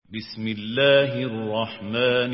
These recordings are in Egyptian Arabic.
بسم الله الرحمن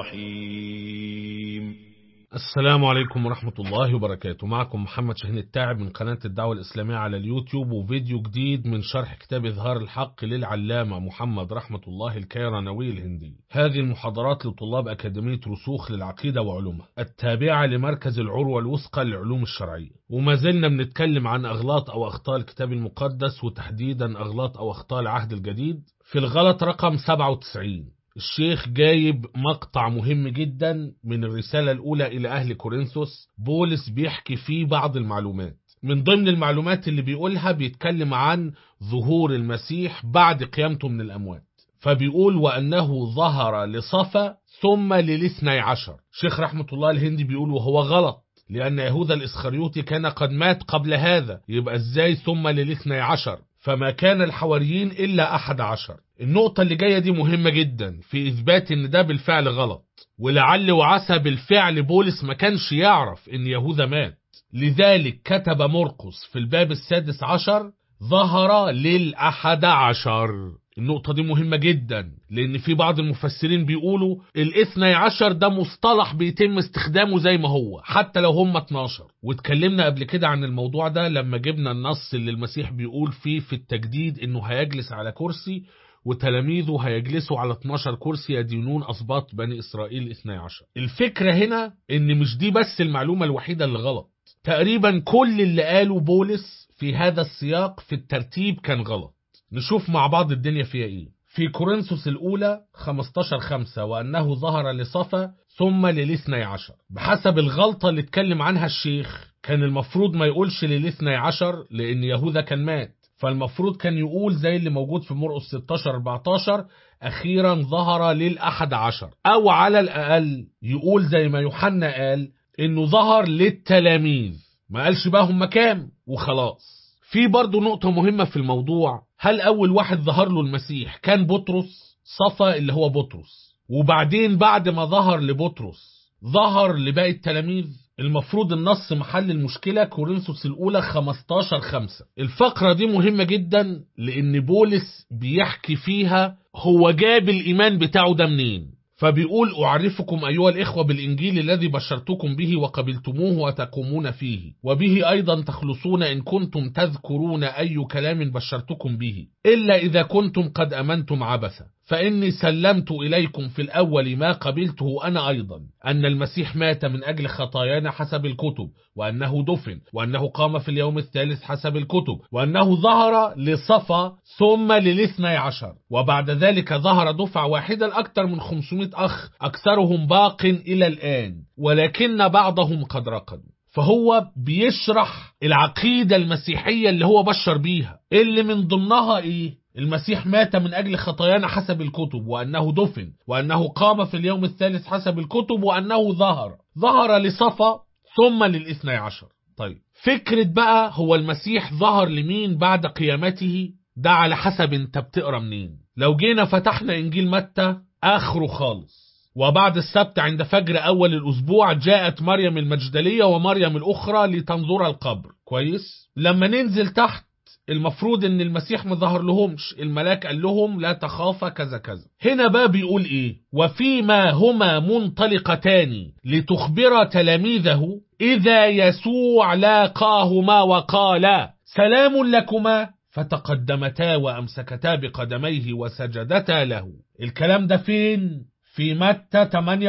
الرحيم السلام عليكم ورحمة الله وبركاته معكم محمد شاهين التاعب من قناة الدعوة الإسلامية على اليوتيوب وفيديو جديد من شرح كتاب إظهار الحق للعلامة محمد رحمة الله الكيرانوي الهندي هذه المحاضرات لطلاب أكاديمية رسوخ للعقيدة وعلومها التابعة لمركز العروة الوثقى للعلوم الشرعية وما زلنا بنتكلم عن أغلاط أو أخطاء الكتاب المقدس وتحديدا أغلاط أو أخطاء العهد الجديد في الغلط رقم 97 الشيخ جايب مقطع مهم جدا من الرسالة الأولى إلى أهل كورنثوس بولس بيحكي فيه بعض المعلومات من ضمن المعلومات اللي بيقولها بيتكلم عن ظهور المسيح بعد قيامته من الأموات فبيقول وأنه ظهر لصفا ثم للاثني عشر شيخ رحمة الله الهندي بيقول وهو غلط لأن يهوذا الإسخريوطي كان قد مات قبل هذا يبقى إزاي ثم للاثني عشر فما كان الحواريين إلا أحد عشر النقطة اللي جاية دي مهمة جدا في إثبات إن ده بالفعل غلط ولعل وعسى بالفعل بولس ما كانش يعرف إن يهوذا مات لذلك كتب مرقس في الباب السادس عشر ظهر للأحد عشر النقطة دي مهمة جدا لأن في بعض المفسرين بيقولوا الاثني عشر ده مصطلح بيتم استخدامه زي ما هو حتى لو هم 12 واتكلمنا قبل كده عن الموضوع ده لما جبنا النص اللي المسيح بيقول فيه في التجديد انه هيجلس على كرسي وتلاميذه هيجلسوا على 12 كرسي يدينون أسباط بني إسرائيل 12 الفكرة هنا ان مش دي بس المعلومة الوحيدة اللي غلط تقريبا كل اللي قاله بولس في هذا السياق في الترتيب كان غلط نشوف مع بعض الدنيا فيها ايه في كورنثوس الأولى 15 5 وأنه ظهر لصفا ثم للاثني عشر بحسب الغلطة اللي اتكلم عنها الشيخ كان المفروض ما يقولش للاثني عشر لأن يهوذا كان مات فالمفروض كان يقول زي اللي موجود في مرقس 16 14 أخيرا ظهر للأحد عشر أو على الأقل يقول زي ما يوحنا قال إنه ظهر للتلاميذ ما قالش بقى هم كام وخلاص في برضه نقطة مهمة في الموضوع هل أول واحد ظهر له المسيح كان بطرس صفا اللي هو بطرس وبعدين بعد ما ظهر لبطرس ظهر لباقي التلاميذ المفروض النص محل المشكلة كورنثوس الأولى 15 5 الفقرة دي مهمة جدا لأن بولس بيحكي فيها هو جاب الإيمان بتاعه ده منين فبيقول أعرفكم أيها الإخوة بالإنجيل الذي بشرتكم به وقبلتموه وتقومون فيه وبه أيضا تخلصون إن كنتم تذكرون أي كلام بشرتكم به إلا إذا كنتم قد أمنتم عبثا فإني سلمت إليكم في الأول ما قبلته أنا أيضا أن المسيح مات من أجل خطايانا حسب الكتب وأنه دفن وأنه قام في اليوم الثالث حسب الكتب وأنه ظهر لصفا ثم للاثني عشر وبعد ذلك ظهر دفع واحدا أكثر من 500 أخ أكثرهم باق إلى الآن ولكن بعضهم قد رقدوا فهو بيشرح العقيدة المسيحية اللي هو بشر بيها اللي من ضمنها ايه المسيح مات من أجل خطايانا حسب الكتب وأنه دفن وأنه قام في اليوم الثالث حسب الكتب وأنه ظهر ظهر لصفا ثم للاثني عشر طيب فكرة بقى هو المسيح ظهر لمين بعد قيامته ده على حسب انت بتقرا منين لو جينا فتحنا إنجيل متى آخره خالص وبعد السبت عند فجر أول الأسبوع جاءت مريم المجدلية ومريم الأخرى لتنظر القبر كويس لما ننزل تحت المفروض ان المسيح ما ظهر لهمش الملاك قال لهم لا تخافا كذا كذا هنا بقى بيقول ايه وفيما هما منطلقتان لتخبر تلاميذه اذا يسوع لاقاهما وقال سلام لكما فتقدمتا وامسكتا بقدميه وسجدتا له الكلام ده فين في متى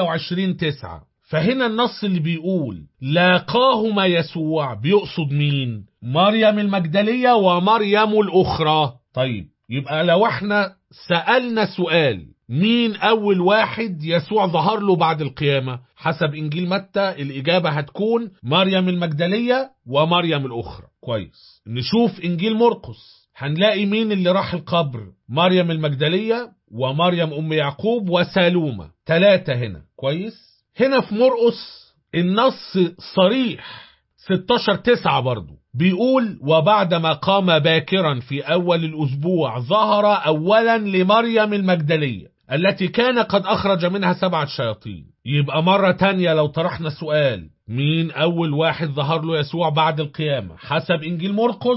28 9 فهنا النص اللي بيقول لاقاهما يسوع بيقصد مين مريم المجدلية ومريم الأخرى طيب يبقى لو احنا سألنا سؤال مين أول واحد يسوع ظهر له بعد القيامة حسب إنجيل متى الإجابة هتكون مريم المجدلية ومريم الأخرى كويس نشوف إنجيل مرقس هنلاقي مين اللي راح القبر مريم المجدلية ومريم أم يعقوب وسالومة ثلاثة هنا كويس هنا في مرقس النص صريح 16 9 برضو بيقول وبعدما قام باكرا في أول الأسبوع ظهر أولا لمريم المجدلية التي كان قد أخرج منها سبعة شياطين يبقى مرة تانية لو طرحنا سؤال مين أول واحد ظهر له يسوع بعد القيامة حسب إنجيل مرقس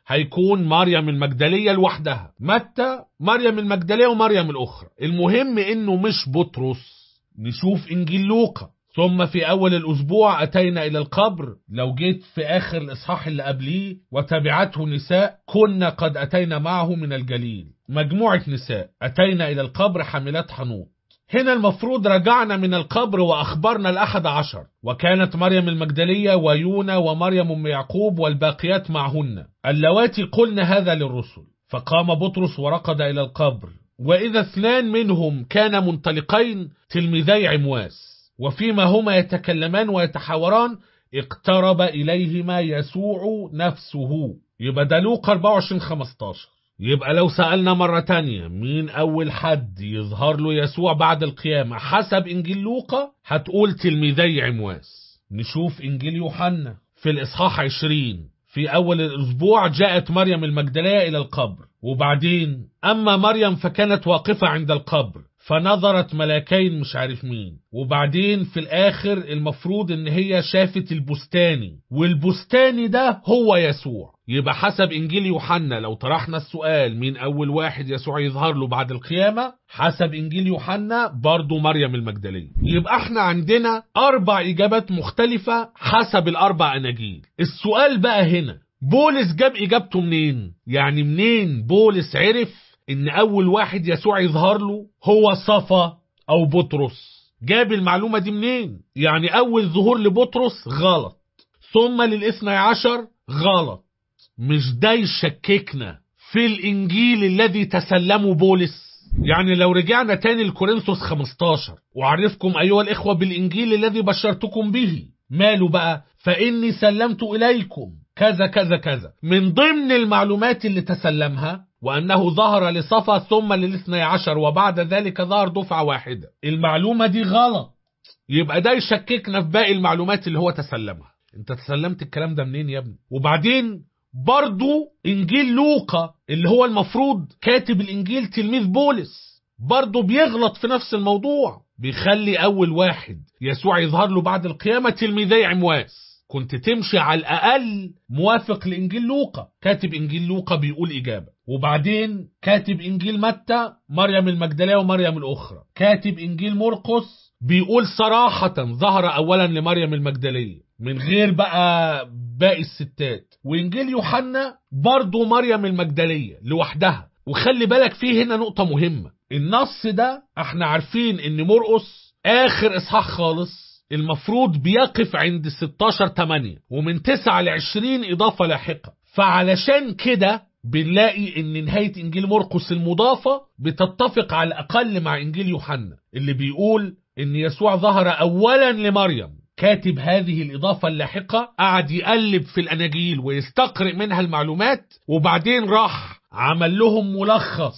هيكون مريم المجدلية لوحدها متى مريم المجدلية ومريم الأخرى المهم إنه مش بطرس نشوف إنجيل لوقا ثم في أول الأسبوع أتينا إلى القبر لو جيت في آخر الإصحاح اللي قبليه وتبعته نساء كنا قد أتينا معه من الجليل مجموعة نساء أتينا إلى القبر حاملات حنوط هنا المفروض رجعنا من القبر وأخبرنا الأحد عشر وكانت مريم المجدلية ويونا ومريم أم يعقوب والباقيات معهن اللواتي قلن هذا للرسل فقام بطرس ورقد إلى القبر وإذا اثنان منهم كان منطلقين تلميذي عمواس وفيما هما يتكلمان ويتحاوران اقترب إليهما يسوع نفسه يبقى ده لوقا 24 15 يبقى لو سألنا مرة تانية مين أول حد يظهر له يسوع بعد القيامة حسب إنجيل لوقا هتقول تلميذي عمواس نشوف إنجيل يوحنا في الإصحاح 20 في أول الأسبوع جاءت مريم المجدلية إلى القبر وبعدين أما مريم فكانت واقفة عند القبر فنظرت ملاكين مش عارف مين وبعدين في الآخر المفروض إن هي شافت البستاني والبستاني ده هو يسوع يبقى حسب إنجيل يوحنا لو طرحنا السؤال مين أول واحد يسوع يظهر له بعد القيامة حسب إنجيل يوحنا برضو مريم المجدلية يبقى احنا عندنا أربع إجابات مختلفة حسب الأربع أناجيل السؤال بقى هنا بولس جاب إجابته منين يعني منين بولس عرف ان اول واحد يسوع يظهر له هو صفا او بطرس جاب المعلومة دي منين يعني اول ظهور لبطرس غلط ثم للاثنى عشر غلط مش ده يشككنا في الانجيل الذي تسلمه بولس يعني لو رجعنا تاني لكورنثوس 15 وعرفكم ايها الاخوة بالانجيل الذي بشرتكم به ماله بقى فاني سلمت اليكم كذا كذا كذا من ضمن المعلومات اللي تسلمها وأنه ظهر لصفا ثم للاثني عشر وبعد ذلك ظهر دفعة واحدة المعلومة دي غلط يبقى ده يشككنا في باقي المعلومات اللي هو تسلمها انت تسلمت الكلام ده منين يا ابني وبعدين برضو انجيل لوقا اللي هو المفروض كاتب الانجيل تلميذ بولس برضو بيغلط في نفس الموضوع بيخلي اول واحد يسوع يظهر له بعد القيامة تلميذي عمواس كنت تمشي على الأقل موافق لإنجيل لوقا كاتب إنجيل لوقا بيقول إجابة وبعدين كاتب إنجيل متى مريم المجدلية ومريم الأخرى كاتب إنجيل مرقس بيقول صراحة ظهر أولا لمريم المجدلية من غير بقى باقي الستات وإنجيل يوحنا برضو مريم المجدلية لوحدها وخلي بالك فيه هنا نقطة مهمة النص ده احنا عارفين ان مرقس آخر إصحاح خالص المفروض بيقف عند 16 8 ومن 9 ل 20 إضافة لاحقة فعلشان كده بنلاقي ان نهاية انجيل مرقس المضافة بتتفق على الاقل مع انجيل يوحنا اللي بيقول ان يسوع ظهر اولا لمريم كاتب هذه الإضافة اللاحقة قعد يقلب في الأناجيل ويستقرئ منها المعلومات وبعدين راح عمل لهم ملخص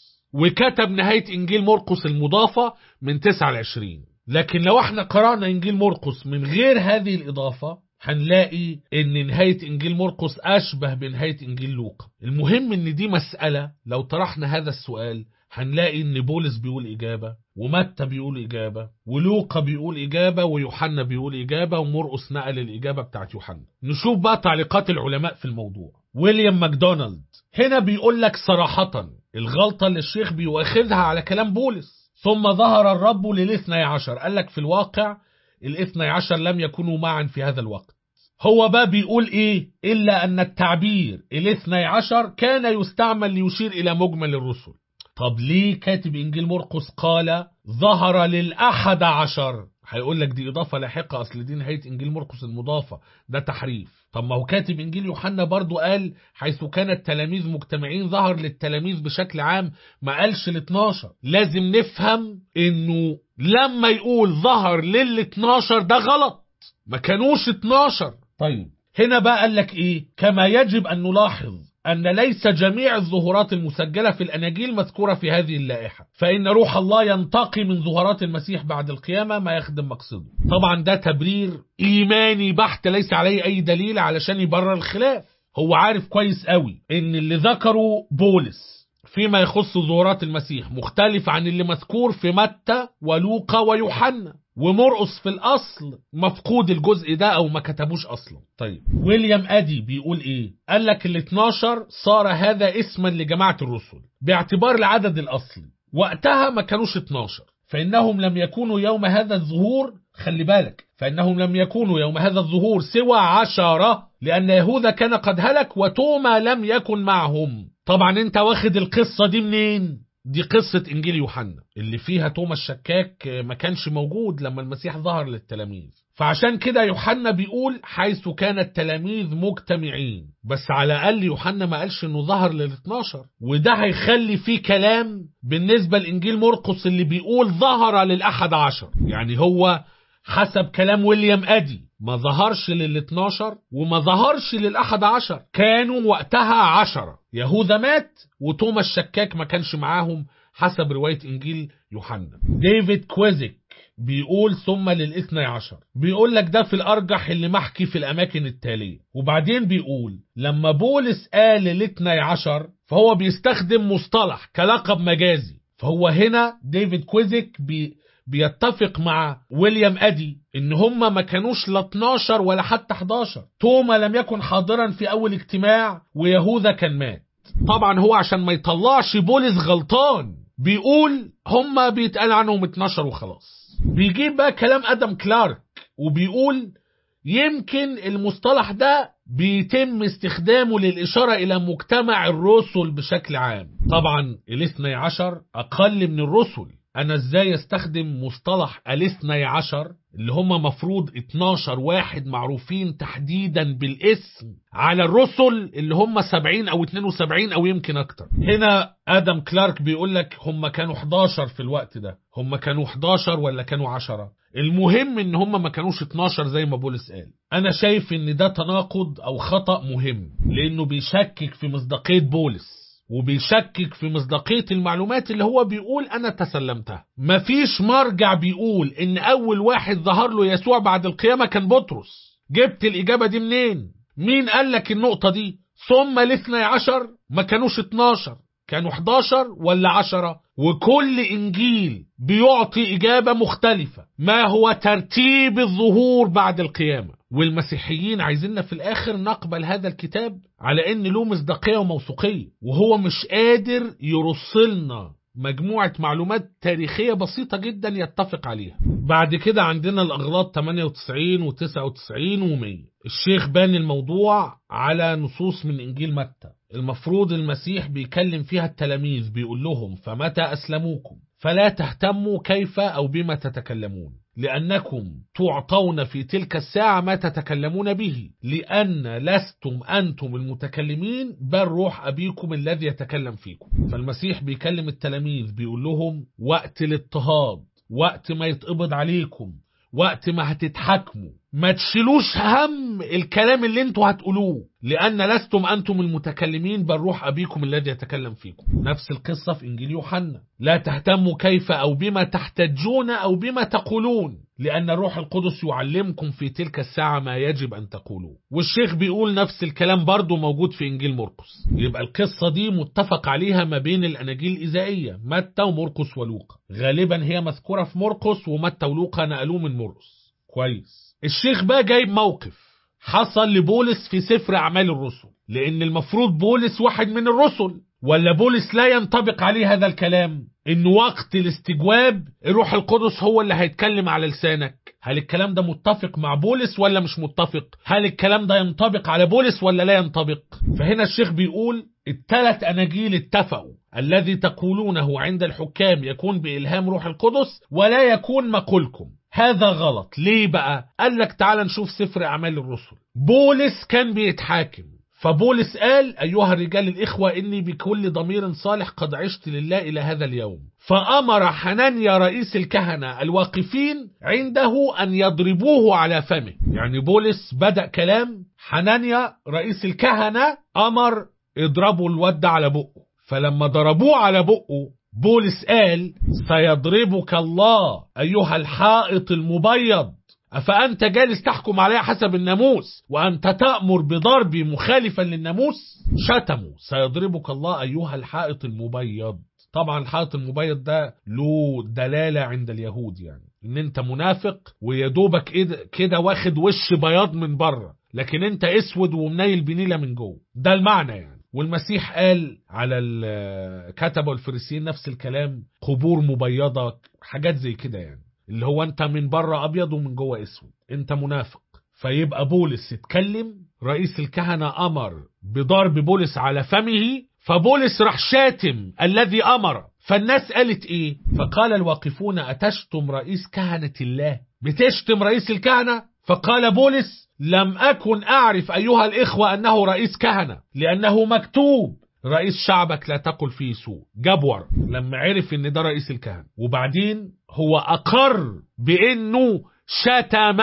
وكتب نهاية إنجيل مرقس المضافة من 9 ل 20 لكن لو احنا قرأنا إنجيل مرقس من غير هذه الإضافة هنلاقي ان نهاية انجيل مرقس اشبه بنهاية انجيل لوقا المهم ان دي مسألة لو طرحنا هذا السؤال هنلاقي ان بولس بيقول اجابة ومتى بيقول اجابة ولوقا بيقول اجابة ويوحنا بيقول اجابة ومرقس نقل الاجابة بتاعت يوحنا نشوف بقى تعليقات العلماء في الموضوع ويليام ماكدونالد هنا بيقول لك صراحة الغلطة اللي الشيخ بيواخذها على كلام بولس ثم ظهر الرب للاثني عشر قال لك في الواقع الاثني عشر لم يكونوا معا في هذا الوقت هو بقى بيقول ايه الا ان التعبير الاثني عشر كان يستعمل ليشير الى مجمل الرسل طب ليه كاتب انجيل مرقس قال ظهر للاحد عشر هيقول لك دي اضافه لاحقه اصل دي نهايه انجيل مرقس المضافه ده تحريف طب ما هو كاتب انجيل يوحنا برضو قال حيث كان التلاميذ مجتمعين ظهر للتلاميذ بشكل عام ما قالش ال 12 لازم نفهم انه لما يقول ظهر لل 12 ده غلط ما كانوش 12 طيب هنا بقى قال لك ايه كما يجب ان نلاحظ أن ليس جميع الظهورات المسجلة في الأناجيل مذكورة في هذه اللائحة فإن روح الله ينتقي من ظهورات المسيح بعد القيامة ما يخدم مقصده طبعا ده تبرير إيماني بحت ليس عليه أي دليل علشان يبرر الخلاف هو عارف كويس قوي إن اللي ذكره بولس فيما يخص ظهورات المسيح مختلف عن اللي مذكور في متى ولوقا ويوحنا ومرقص في الأصل مفقود الجزء ده أو ما كتبوش أصلا طيب ويليام أدي بيقول إيه قال لك ال 12 صار هذا اسما لجماعة الرسل باعتبار العدد الأصلي وقتها ما كانوش 12 فإنهم لم يكونوا يوم هذا الظهور خلي بالك فإنهم لم يكونوا يوم هذا الظهور سوى عشرة لأن يهوذا كان قد هلك وتوما لم يكن معهم طبعا انت واخد القصة دي منين دي قصة إنجيل يوحنا اللي فيها توما الشكاك ما كانش موجود لما المسيح ظهر للتلاميذ فعشان كده يوحنا بيقول حيث كان التلاميذ مجتمعين بس على الأقل يوحنا ما قالش إنه ظهر لل 12 وده هيخلي فيه كلام بالنسبة لإنجيل مرقس اللي بيقول ظهر للأحد عشر يعني هو حسب كلام ويليام أدي ما ظهرش لل 12 وما ظهرش للأحد عشر كانوا وقتها عشرة يهوذا مات وتوما الشكاك ما كانش معاهم حسب رواية إنجيل يوحنا ديفيد كويزيك بيقول ثم للاثني عشر بيقول لك ده في الأرجح اللي محكي في الأماكن التالية وبعدين بيقول لما بولس قال للاثني عشر فهو بيستخدم مصطلح كلقب مجازي فهو هنا ديفيد كويزيك بي بيتفق مع ويليام أدي إن هم ما كانوش لا 12 ولا حتى 11 توما لم يكن حاضرا في أول اجتماع ويهوذا كان مات طبعا هو عشان ما يطلعش بولس غلطان بيقول هم بيتقال عنهم 12 وخلاص بيجيب بقى كلام ادم كلارك وبيقول يمكن المصطلح ده بيتم استخدامه للإشارة إلى مجتمع الرسل بشكل عام طبعا الاثني عشر أقل من الرسل أنا إزاي استخدم مصطلح الاثني عشر اللي هم مفروض 12 واحد معروفين تحديدا بالاسم على الرسل اللي هم 70 أو 72 أو يمكن أكتر هنا آدم كلارك بيقول لك هم كانوا 11 في الوقت ده هم كانوا 11 ولا كانوا 10 المهم ان هم ما كانوش 12 زي ما بولس قال انا شايف ان ده تناقض او خطأ مهم لانه بيشكك في مصداقية بولس وبيشكك في مصداقية المعلومات اللي هو بيقول أنا تسلمتها مفيش مرجع بيقول إن أول واحد ظهر له يسوع بعد القيامة كان بطرس جبت الإجابة دي منين مين قال لك النقطة دي ثم الاثني عشر ما كانوش 12 كانوا 11 ولا 10 وكل إنجيل بيعطي إجابة مختلفة ما هو ترتيب الظهور بعد القيامة والمسيحيين عايزيننا في الآخر نقبل هذا الكتاب على إن له مصداقية وموثوقية وهو مش قادر يرسلنا مجموعة معلومات تاريخية بسيطة جدا يتفق عليها بعد كده عندنا الأغلاط 98 و99 و100 الشيخ بان الموضوع على نصوص من إنجيل متى المفروض المسيح بيكلم فيها التلاميذ بيقول لهم فمتى أسلموكم فلا تهتموا كيف أو بما تتكلمون لأنكم تعطون في تلك الساعة ما تتكلمون به لأن لستم أنتم المتكلمين بل روح أبيكم الذي يتكلم فيكم فالمسيح بيكلم التلاميذ بيقول لهم وقت الاضطهاد وقت ما يتقبض عليكم وقت ما هتتحكموا ما تشيلوش هم الكلام اللي انتوا هتقولوه لأن لستم أنتم المتكلمين بل روح أبيكم الذي يتكلم فيكم نفس القصة في إنجيل يوحنا لا تهتموا كيف أو بما تحتجون أو بما تقولون لأن الروح القدس يعلمكم في تلك الساعة ما يجب أن تقولوه والشيخ بيقول نفس الكلام برضو موجود في إنجيل مرقس يبقى القصة دي متفق عليها ما بين الأناجيل الإزائية متى ومرقس ولوقا غالبا هي مذكورة في مرقس ومتى ولوقا نقلوه من مرقس كويس الشيخ بقى جايب موقف حصل لبولس في سفر أعمال الرسل لأن المفروض بولس واحد من الرسل ولا بولس لا ينطبق عليه هذا الكلام إن وقت الاستجواب الروح القدس هو اللي هيتكلم على لسانك هل الكلام ده متفق مع بولس ولا مش متفق هل الكلام ده ينطبق على بولس ولا لا ينطبق فهنا الشيخ بيقول الثلاث أناجيل اتفقوا الذي تقولونه عند الحكام يكون بإلهام روح القدس ولا يكون مقولكم هذا غلط ليه بقى قال لك تعال نشوف سفر أعمال الرسل بولس كان بيتحاكم فبولس قال أيها الرجال الإخوة إني بكل ضمير صالح قد عشت لله إلى هذا اليوم فأمر حنانيا رئيس الكهنة الواقفين عنده أن يضربوه على فمه يعني بولس بدأ كلام حنانيا رئيس الكهنة أمر اضربوا الود على بقه فلما ضربوه على بقه بولس قال سيضربك الله أيها الحائط المبيض أفأنت جالس تحكم علي حسب الناموس وأنت تأمر بضربي مخالفا للناموس شتموا سيضربك الله أيها الحائط المبيض طبعا الحائط المبيض ده له دلالة عند اليهود يعني ان انت منافق ويدوبك إيه كده واخد وش بياض من بره لكن انت اسود ومنيل بنيلة من جوه ده المعنى يعني والمسيح قال على الكتبة والفريسيين نفس الكلام قبور مبيضة حاجات زي كده يعني اللي هو انت من بره ابيض ومن جوه اسود انت منافق فيبقى بولس اتكلم رئيس الكهنة امر بضرب بولس على فمه فبولس راح شاتم الذي امر فالناس قالت ايه فقال الواقفون اتشتم رئيس كهنة الله بتشتم رئيس الكهنة فقال بولس لم أكن أعرف أيها الإخوة أنه رئيس كهنة لأنه مكتوب رئيس شعبك لا تقل فيه سوء جبور لما عرف ان ده رئيس الكهنة وبعدين هو أقر بأنه شتم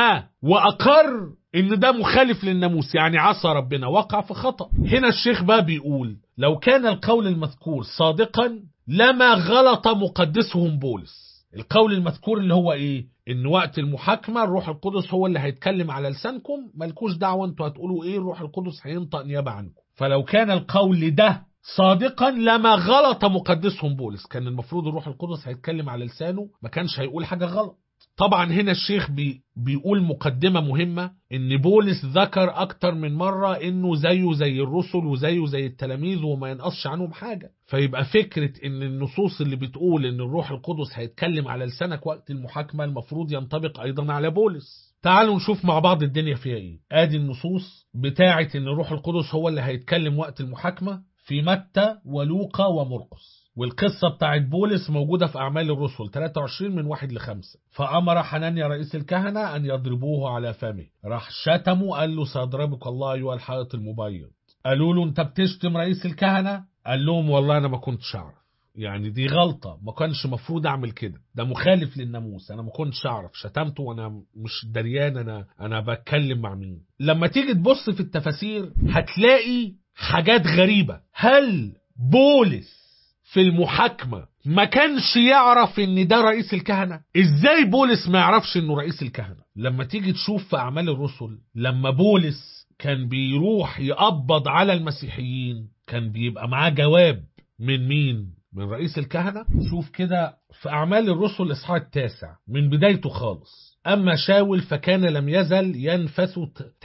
وأقر ان ده مخالف للناموس يعني عصى ربنا وقع في خطأ هنا الشيخ بقى بيقول لو كان القول المذكور صادقا لما غلط مقدسهم بولس القول المذكور اللي هو ايه ان وقت المحاكمه الروح القدس هو اللي هيتكلم على لسانكم مالكوش دعوه انتوا هتقولوا ايه الروح القدس هينطق نيابه عنكم فلو كان القول ده صادقا لما غلط مقدسهم بولس كان المفروض الروح القدس هيتكلم على لسانه ما كانش هيقول حاجه غلط طبعا هنا الشيخ بي بيقول مقدمة مهمة ان بولس ذكر اكتر من مرة انه زيه زي الرسل وزيه زي التلاميذ وما ينقصش عنهم حاجة فيبقى فكرة ان النصوص اللي بتقول ان الروح القدس هيتكلم على لسانك وقت المحاكمة المفروض ينطبق ايضا على بولس تعالوا نشوف مع بعض الدنيا فيها ايه ادي النصوص بتاعة ان الروح القدس هو اللي هيتكلم وقت المحاكمة في متى ولوقا ومرقس والقصة بتاعت بولس موجودة في أعمال الرسل 23 من 1 ل 5 فأمر حنانيا رئيس الكهنة أن يضربوه على فمه راح شتمه قال له سيضربك الله أيها الحائط المبيض قالوا له أنت بتشتم رئيس الكهنة قال لهم والله أنا ما كنتش أعرف يعني دي غلطة ما كانش مفروض أعمل كده ده مخالف للناموس أنا ما كنتش أعرف شتمته وأنا مش دريان أنا أنا بتكلم مع مين لما تيجي تبص في التفاسير هتلاقي حاجات غريبة هل بولس في المحاكمة ما كانش يعرف ان ده رئيس الكهنة ازاي بولس ما يعرفش انه رئيس الكهنة لما تيجي تشوف في اعمال الرسل لما بولس كان بيروح يقبض على المسيحيين كان بيبقى معاه جواب من مين من رئيس الكهنة شوف كده في اعمال الرسل الاصحاح التاسع من بدايته خالص أما شاول فكان لم يزل ينفث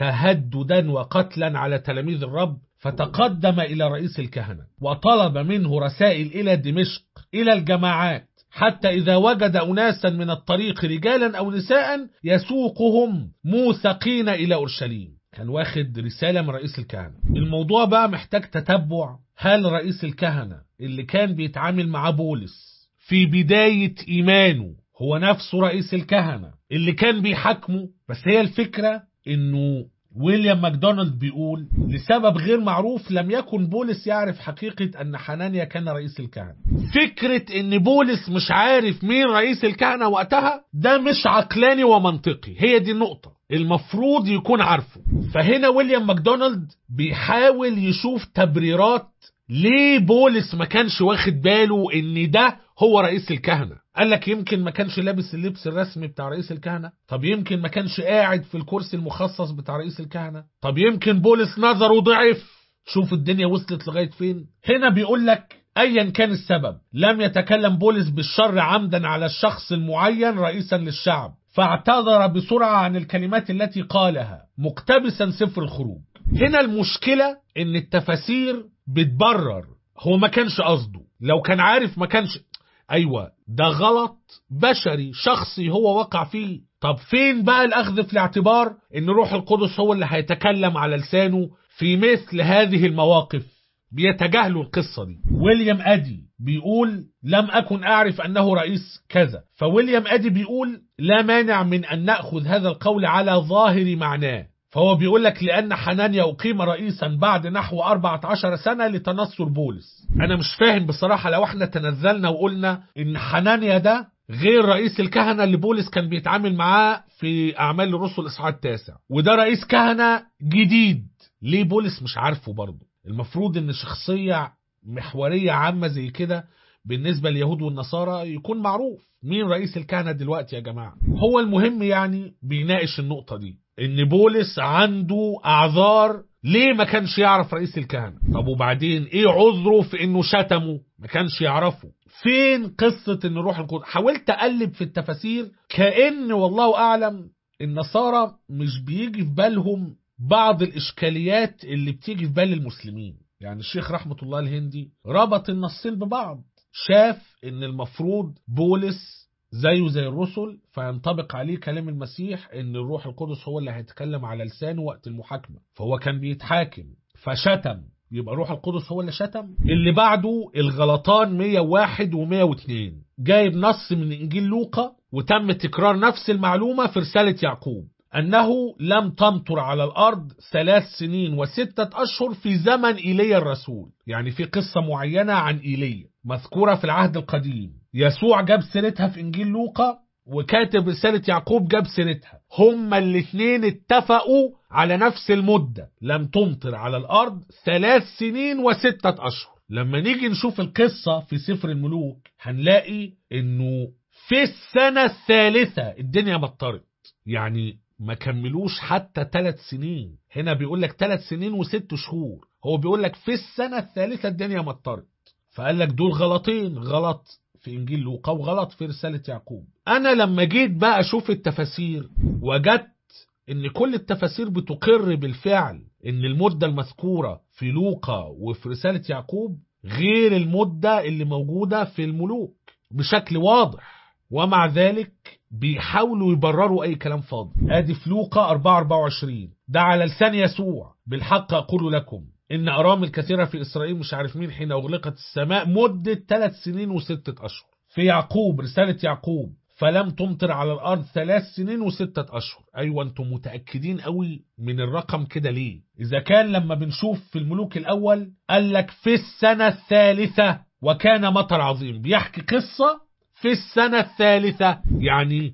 تهددا وقتلا على تلاميذ الرب فتقدم إلى رئيس الكهنة وطلب منه رسائل إلى دمشق إلى الجماعات حتى إذا وجد أناسا من الطريق رجالا أو نساء يسوقهم موثقين إلى أورشليم كان واخد رسالة من رئيس الكهنة الموضوع بقى محتاج تتبع هل رئيس الكهنة اللي كان بيتعامل مع بولس في بداية إيمانه هو نفسه رئيس الكهنة اللي كان بيحاكمه بس هي الفكرة انه ويليام ماكدونالد بيقول لسبب غير معروف لم يكن بولس يعرف حقيقة أن حنانيا كان رئيس الكهنة فكرة أن بولس مش عارف مين رئيس الكهنة وقتها ده مش عقلاني ومنطقي هي دي النقطة المفروض يكون عارفه فهنا ويليام ماكدونالد بيحاول يشوف تبريرات ليه بولس ما كانش واخد باله ان ده هو رئيس الكهنة قال لك يمكن ما كانش لابس اللبس الرسمي بتاع رئيس الكهنة طب يمكن ما كانش قاعد في الكرسي المخصص بتاع رئيس الكهنة طب يمكن بولس نظره ضعف شوف الدنيا وصلت لغاية فين هنا بيقول لك ايا كان السبب لم يتكلم بولس بالشر عمدا على الشخص المعين رئيسا للشعب فاعتذر بسرعة عن الكلمات التي قالها مقتبسا سفر الخروج هنا المشكلة ان التفاسير بتبرر هو ما كانش قصده لو كان عارف ما كانش ايوه ده غلط بشري شخصي هو وقع فيه طب فين بقى الاخذ في الاعتبار ان روح القدس هو اللي هيتكلم على لسانه في مثل هذه المواقف بيتجاهلوا القصة دي ويليام أدي بيقول لم أكن أعرف أنه رئيس كذا فويليام أدي بيقول لا مانع من أن نأخذ هذا القول على ظاهر معناه فهو بيقول لك لأن حنانيا أقيم رئيسا بعد نحو 14 سنة لتنصر بولس أنا مش فاهم بصراحة لو احنا تنزلنا وقلنا إن حنانيا ده غير رئيس الكهنة اللي بولس كان بيتعامل معاه في أعمال الرسل الإصحاح التاسع وده رئيس كهنة جديد ليه بولس مش عارفه برضه المفروض ان شخصية محورية عامة زي كده بالنسبة لليهود والنصارى يكون معروف مين رئيس الكهنة دلوقتي يا جماعة هو المهم يعني بيناقش النقطة دي ان بولس عنده اعذار ليه ما كانش يعرف رئيس الكهنة طب وبعدين ايه عذره في انه شتمه ما كانش يعرفه فين قصة ان روح القدس حاولت اقلب في التفاسير كأن والله اعلم النصارى مش بيجي في بالهم بعض الاشكاليات اللي بتيجي في بال المسلمين يعني الشيخ رحمة الله الهندي ربط النصين ببعض شاف ان المفروض بولس زيه زي الرسل فينطبق عليه كلام المسيح ان الروح القدس هو اللي هيتكلم على لسانه وقت المحاكمة فهو كان بيتحاكم فشتم يبقى روح القدس هو اللي شتم اللي بعده الغلطان 101 و102 جايب نص من انجيل لوقا وتم تكرار نفس المعلومة في رسالة يعقوب أنه لم تمطر على الأرض ثلاث سنين وستة أشهر في زمن إيليا الرسول يعني في قصة معينة عن إيليا مذكورة في العهد القديم يسوع جاب سيرتها في إنجيل لوقا وكاتب رسالة يعقوب جاب سيرتها هما الاثنين اتفقوا على نفس المدة لم تمطر على الأرض ثلاث سنين وستة أشهر لما نيجي نشوف القصة في سفر الملوك هنلاقي انه في السنة الثالثة الدنيا مطرت يعني ما كملوش حتى ثلاث سنين هنا بيقول لك ثلاث سنين وست شهور هو بيقول لك في السنة الثالثة الدنيا مطرت فقال لك دول غلطين غلط في انجيل لوقا وغلط في رساله يعقوب انا لما جيت بقى اشوف التفاسير وجدت ان كل التفاسير بتقر بالفعل ان المده المذكوره في لوقا وفي رساله يعقوب غير المده اللي موجوده في الملوك بشكل واضح ومع ذلك بيحاولوا يبرروا اي كلام فاضي ادي في لوقا 4 24 ده على لسان يسوع بالحق اقول لكم ان ارامل كثيره في اسرائيل مش عارف مين حين اغلقت السماء مده ثلاث سنين وستة اشهر في يعقوب رساله يعقوب فلم تمطر على الارض ثلاث سنين وستة اشهر ايوه انتم متاكدين قوي من الرقم كده ليه اذا كان لما بنشوف في الملوك الاول قال لك في السنه الثالثه وكان مطر عظيم بيحكي قصه في السنه الثالثه يعني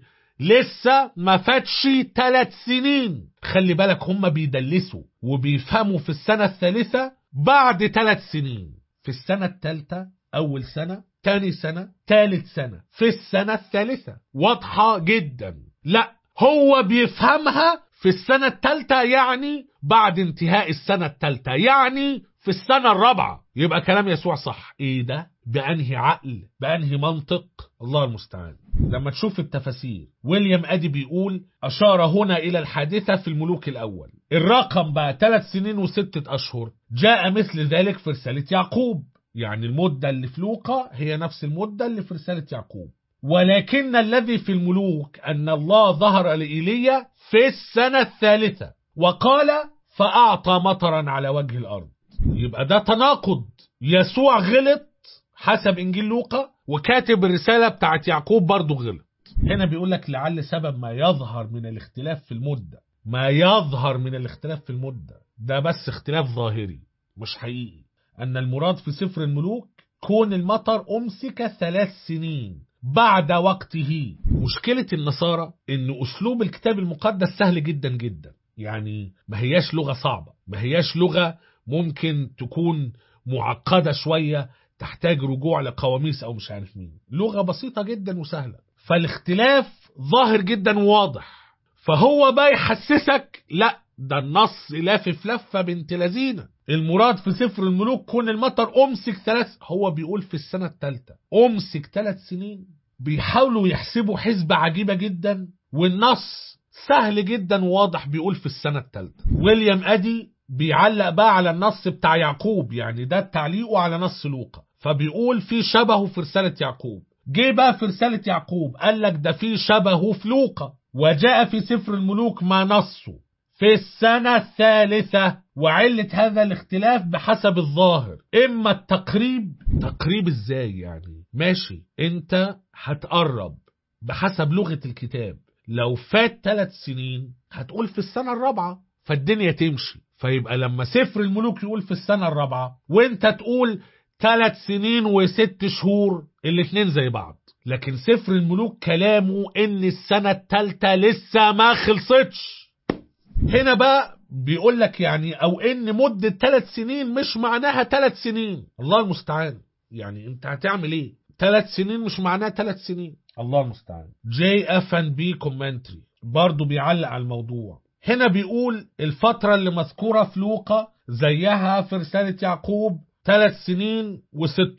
لسه ما فاتش ثلاث سنين خلي بالك هم بيدلسوا وبيفهموا في السنة الثالثة بعد ثلاث سنين في السنة الثالثة أول سنة تاني سنة تالت سنة في السنة الثالثة واضحة جدا لا هو بيفهمها في السنة الثالثة يعني بعد انتهاء السنة الثالثة يعني في السنة الرابعة يبقى كلام يسوع صح ايه ده بأنهي عقل بأنهي منطق الله المستعان لما تشوف التفاسير ويليام أدي بيقول أشار هنا إلى الحادثة في الملوك الأول الرقم بقى ثلاث سنين وستة أشهر جاء مثل ذلك في رسالة يعقوب يعني المدة اللي في لوقا هي نفس المدة اللي في رسالة يعقوب ولكن الذي في الملوك أن الله ظهر لإيليا في السنة الثالثة وقال فأعطى مطرا على وجه الأرض يبقى ده تناقض يسوع غلط حسب إنجيل لوقا وكاتب الرسالة بتاعت يعقوب برضه غلط هنا بيقول لك لعل سبب ما يظهر من الاختلاف في المدة ما يظهر من الاختلاف في المدة ده بس اختلاف ظاهري مش حقيقي أن المراد في سفر الملوك كون المطر أمسك ثلاث سنين بعد وقته مشكلة النصارى ان اسلوب الكتاب المقدس سهل جدا جدا يعني ما هياش لغة صعبة ما هياش لغة ممكن تكون معقدة شوية تحتاج رجوع لقواميس او مش عارف مين لغة بسيطة جدا وسهلة فالاختلاف ظاهر جدا وواضح فهو بقى يحسسك لا ده النص لافف لفة بنت لذينه المراد في سفر الملوك كون المطر أمسك ثلاث هو بيقول في السنة الثالثة أمسك ثلاث سنين بيحاولوا يحسبوا حسبة عجيبة جدا والنص سهل جدا وواضح بيقول في السنة الثالثة ويليام أدي بيعلق بقى على النص بتاع يعقوب يعني ده تعليقه على نص لوقا فبيقول في شبهه في رسالة يعقوب جه بقى في رسالة يعقوب قال لك ده في شبهه في لوقا وجاء في سفر الملوك ما نصه في السنة الثالثة وعلة هذا الاختلاف بحسب الظاهر إما التقريب تقريب إزاي يعني ماشي أنت هتقرب بحسب لغة الكتاب لو فات ثلاث سنين هتقول في السنة الرابعة فالدنيا تمشي فيبقى لما سفر الملوك يقول في السنة الرابعة وانت تقول ثلاث سنين وست شهور الاتنين زي بعض لكن سفر الملوك كلامه ان السنة التالتة لسه ما خلصتش هنا بقى بيقول لك يعني او ان مدة ثلاث سنين مش معناها ثلاث سنين الله المستعان يعني انت هتعمل ايه ثلاث سنين مش معناها ثلاث سنين الله المستعان جي اف ان بي كومنتري برضه بيعلق على الموضوع هنا بيقول الفترة اللي مذكورة في لوقا زيها في رسالة يعقوب ثلاث سنين وست اشهر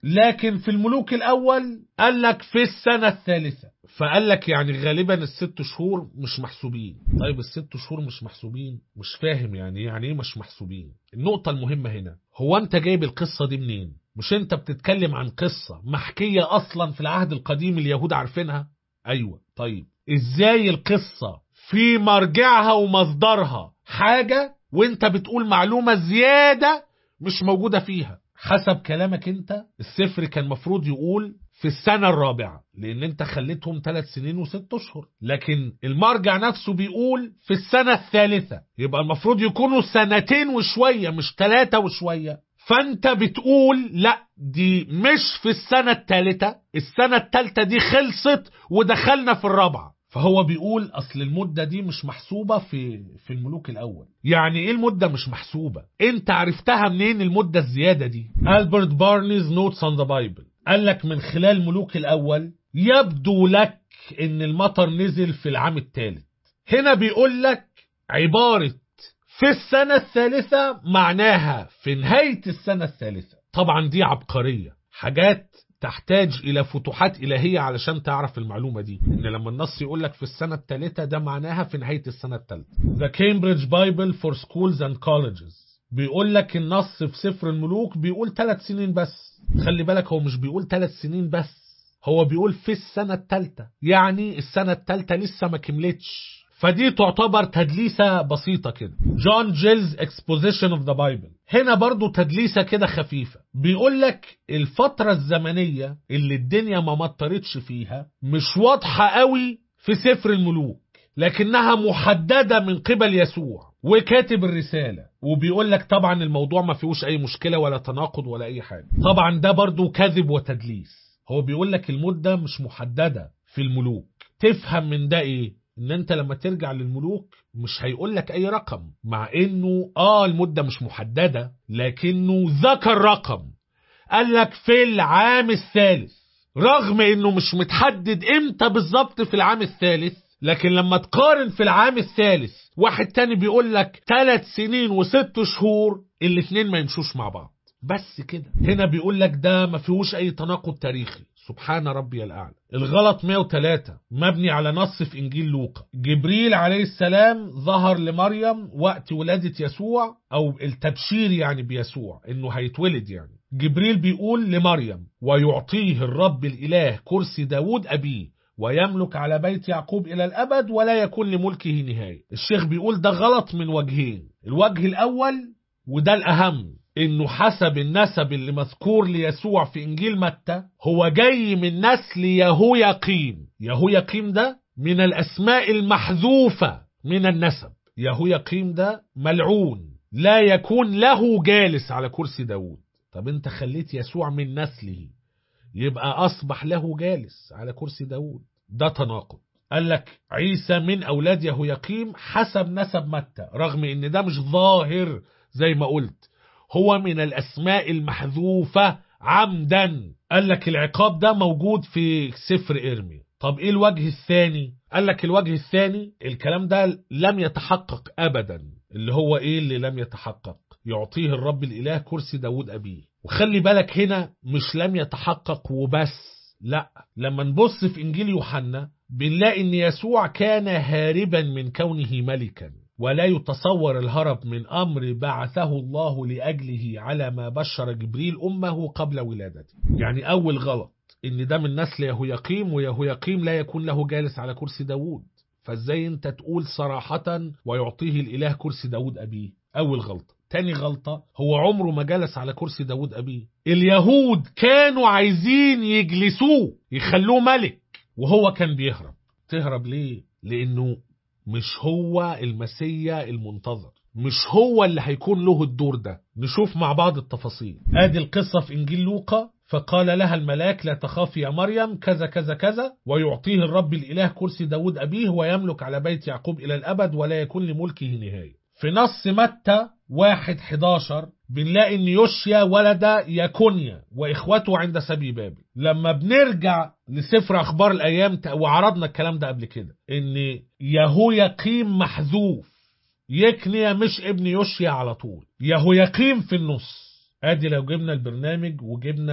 لكن في الملوك الأول قال لك في السنة الثالثة فقال لك يعني غالبا الست شهور مش محسوبين طيب الست شهور مش محسوبين مش فاهم يعني يعني ايه مش محسوبين النقطة المهمة هنا هو انت جايب القصة دي منين مش انت بتتكلم عن قصة محكية اصلا في العهد القديم اليهود عارفينها ايوه طيب ازاي القصة في مرجعها ومصدرها حاجة وانت بتقول معلومة زيادة مش موجودة فيها حسب كلامك انت السفر كان مفروض يقول في السنة الرابعة لأن أنت خليتهم ثلاث سنين وست أشهر لكن المرجع نفسه بيقول في السنة الثالثة يبقى المفروض يكونوا سنتين وشوية مش ثلاثة وشوية فأنت بتقول لا دي مش في السنة الثالثة السنة الثالثة دي خلصت ودخلنا في الرابعة فهو بيقول اصل المدة دي مش محسوبة في في الملوك الاول يعني ايه المدة مش محسوبة انت عرفتها منين المدة الزيادة دي البرت بارنيز نوتس اون ذا بايبل قال لك من خلال ملوك الاول يبدو لك ان المطر نزل في العام الثالث هنا بيقول لك عبارة في السنة الثالثة معناها في نهاية السنة الثالثة طبعا دي عبقرية حاجات تحتاج إلى فتوحات إلهية علشان تعرف المعلومة دي إن لما النص يقول لك في السنة الثالثة ده معناها في نهاية السنة الثالثة The Cambridge Bible for Schools and Colleges بيقول لك النص في سفر الملوك بيقول ثلاث سنين بس خلي بالك هو مش بيقول ثلاث سنين بس هو بيقول في السنة الثالثة يعني السنة الثالثة لسه ما كملتش فدي تعتبر تدليسة بسيطة كده جون جيلز exposition of the Bible هنا برضو تدليسة كده خفيفة بيقول لك الفترة الزمنية اللي الدنيا ما مطرتش فيها مش واضحة قوي في سفر الملوك لكنها محددة من قبل يسوع وكاتب الرسالة وبيقول لك طبعا الموضوع ما فيهوش أي مشكلة ولا تناقض ولا أي حاجة طبعا ده برضو كذب وتدليس هو بيقول لك المدة مش محددة في الملوك تفهم من ده ايه ان انت لما ترجع للملوك مش هيقول لك اي رقم مع انه اه المدة مش محددة لكنه ذكر رقم قال لك في العام الثالث رغم انه مش متحدد امتى بالظبط في العام الثالث لكن لما تقارن في العام الثالث واحد تاني بيقول لك ثلاث سنين وست شهور الاتنين ما يمشوش مع بعض بس كده هنا بيقول لك ده ما فيهوش اي تناقض تاريخي سبحان ربي الأعلى الغلط 103 مبني على نص في إنجيل لوقا جبريل عليه السلام ظهر لمريم وقت ولادة يسوع أو التبشير يعني بيسوع إنه هيتولد يعني جبريل بيقول لمريم ويعطيه الرب الإله كرسي داود أبيه ويملك على بيت يعقوب إلى الأبد ولا يكون لملكه نهاية الشيخ بيقول ده غلط من وجهين الوجه الأول وده الأهم انه حسب النسب اللي مذكور ليسوع في انجيل متى هو جاي من نسل يهوياقيم يهوياقيم ده من الاسماء المحذوفة من النسب يهوياقيم ده ملعون لا يكون له جالس على كرسي داود طب انت خليت يسوع من نسله يبقى اصبح له جالس على كرسي داود ده تناقض قال لك عيسى من اولاد يهوياقيم حسب نسب متى رغم ان ده مش ظاهر زي ما قلت هو من الأسماء المحذوفة عمدا قال لك العقاب ده موجود في سفر إرمي طب إيه الوجه الثاني قال لك الوجه الثاني الكلام ده لم يتحقق أبدا اللي هو إيه اللي لم يتحقق يعطيه الرب الإله كرسي داود أبيه وخلي بالك هنا مش لم يتحقق وبس لا لما نبص في إنجيل يوحنا بنلاقي إن يسوع كان هاربا من كونه ملكا ولا يتصور الهرب من أمر بعثه الله لأجله على ما بشر جبريل أمه قبل ولادته يعني أول غلط إن ده من نسل يهوياقيم ويهوياقيم لا يكون له جالس على كرسي داود فازاي انت تقول صراحة ويعطيه الإله كرسي داود أبيه أول غلطة تاني غلطة هو عمره ما جلس على كرسي داود أبيه اليهود كانوا عايزين يجلسوه يخلوه ملك وهو كان بيهرب تهرب ليه لأنه مش هو المسيا المنتظر مش هو اللي هيكون له الدور ده نشوف مع بعض التفاصيل ادي القصة في انجيل لوقا فقال لها الملاك لا تخافي يا مريم كذا كذا كذا ويعطيه الرب الإله كرسي داود أبيه ويملك على بيت يعقوب إلى الأبد ولا يكون لملكه نهاية في نص متى واحد 11 بنلاقي ان يوشيا ولد يكونيا واخوته عند سبي بابل لما بنرجع لسفر اخبار الايام وعرضنا الكلام ده قبل كده ان يهوياقيم محذوف يكنيا مش ابن يوشيا على طول يهوياقيم في النص ادي لو جبنا البرنامج وجبنا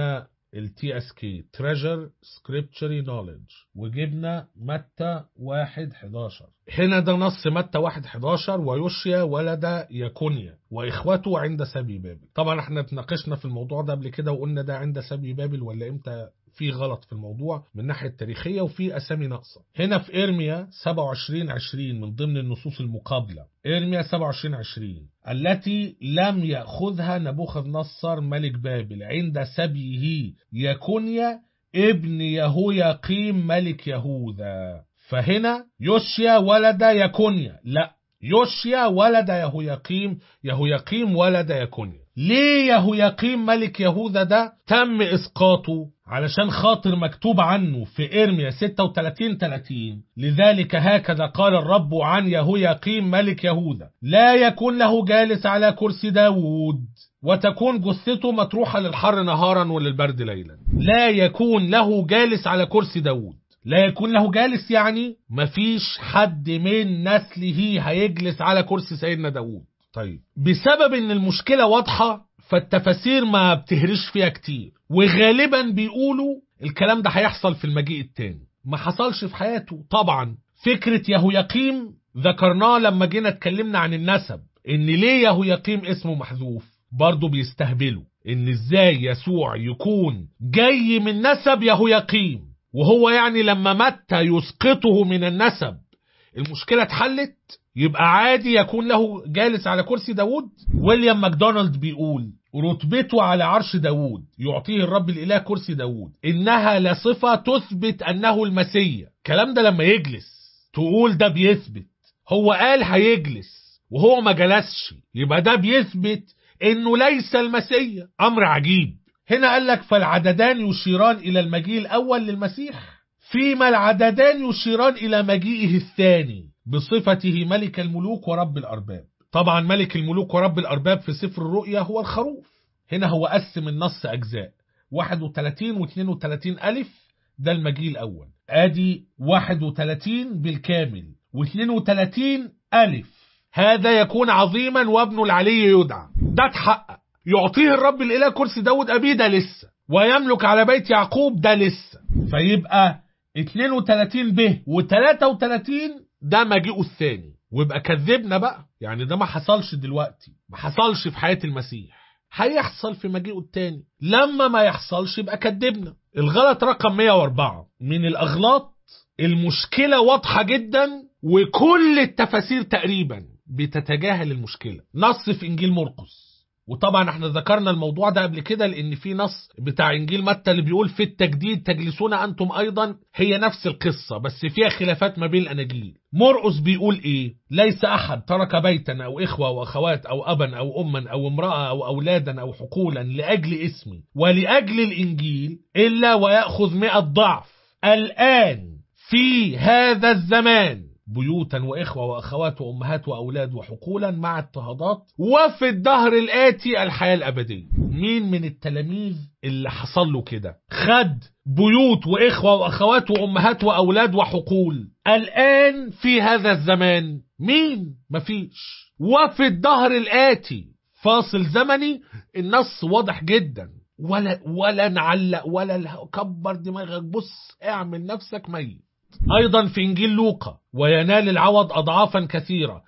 التي اس كي تريجر سكريبتشري نوليدج وجبنا متى 1 11 هنا ده نص متى 1 11 ويوشيا ولد يكونيا واخوته عند سبي بابل طبعا احنا اتناقشنا في الموضوع ده قبل كده وقلنا ده عند سبي بابل ولا امتى في غلط في الموضوع من الناحية التاريخية وفي أسامي ناقصة هنا في إرميا 27 20 من ضمن النصوص المقابلة إرميا 27 20 التي لم يأخذها نبوخذ نصر ملك بابل عند سبيه يكونيا ابن يهوياقيم ملك يهوذا فهنا يوشيا ولد يكونيا لا يوشيا ولد يهوياقيم يهوياقيم ولد يكونيا ليه يهوياقيم ملك يهوذا ده تم اسقاطه علشان خاطر مكتوب عنه في ارميا 36 30 لذلك هكذا قال الرب عن يهوياقيم ملك يهوذا لا يكون له جالس على كرسي داوود وتكون جثته مطروحة للحر نهارا وللبرد ليلا لا يكون له جالس على كرسي داوود لا يكون له جالس يعني مفيش حد من نسله هيجلس على كرسي سيدنا داوود طيب بسبب ان المشكلة واضحة فالتفاسير ما بتهرش فيها كتير وغالبا بيقولوا الكلام ده هيحصل في المجيء التاني ما حصلش في حياته طبعا فكرة يهوياقيم ذكرناه لما جينا اتكلمنا عن النسب ان ليه يهوياقيم اسمه محذوف برضه بيستهبلوا ان ازاي يسوع يكون جاي من نسب يهوياقيم وهو يعني لما متى يسقطه من النسب المشكلة اتحلت يبقى عادي يكون له جالس على كرسي داود ويليام ماكدونالد بيقول رتبته على عرش داود يعطيه الرب الإله كرسي داود إنها لصفة تثبت أنه المسيح كلام ده لما يجلس تقول ده بيثبت هو قال هيجلس وهو ما جلسش يبقى ده بيثبت انه ليس المسيح امر عجيب هنا قال لك فالعددان يشيران الى المجيء الاول للمسيح فيما العددان يشيران الى مجيئه الثاني بصفته ملك الملوك ورب الارباب طبعا ملك الملوك ورب الارباب في سفر الرؤيا هو الخروف هنا هو قسم النص اجزاء 31 و32 الف ده المجيء الاول ادي 31 بالكامل و32 الف هذا يكون عظيما وابن العلي يدعى ده اتحقق يعطيه الرب الاله كرسي داود ابيه ده لسه ويملك على بيت يعقوب ده لسه فيبقى 32 ب و33 ده مجيئه الثاني ويبقى كذبنا بقى يعني ده ما حصلش دلوقتي ما حصلش في حياة المسيح هيحصل في مجيئه التاني لما ما يحصلش يبقى كذبنا الغلط رقم 104 من الاغلاط المشكلة واضحة جدا وكل التفاسير تقريبا بتتجاهل المشكلة نص في إنجيل مرقس وطبعا احنا ذكرنا الموضوع ده قبل كده لان في نص بتاع انجيل متى اللي بيقول في التجديد تجلسون انتم ايضا هي نفس القصة بس فيها خلافات ما بين الاناجيل مرقس بيقول ايه ليس احد ترك بيتا او اخوة واخوات او ابا او اما او امرأة او اولادا او حقولا لاجل اسمي ولاجل الانجيل الا ويأخذ مئة ضعف الان في هذا الزمان بيوتا وإخوة وأخوات وأمهات وأولاد وحقولا مع اضطهادات وفي الدهر الآتي الحياة الأبدية مين من التلاميذ اللي حصل له كده خد بيوت وإخوة وأخوات وأمهات وأولاد وحقول الآن في هذا الزمان مين مفيش وفي الدهر الآتي فاصل زمني النص واضح جدا ولا ولا نعلق ولا كبر دماغك بص اعمل نفسك ميت أيضا في إنجيل لوقا وينال العوض أضعافا كثيرة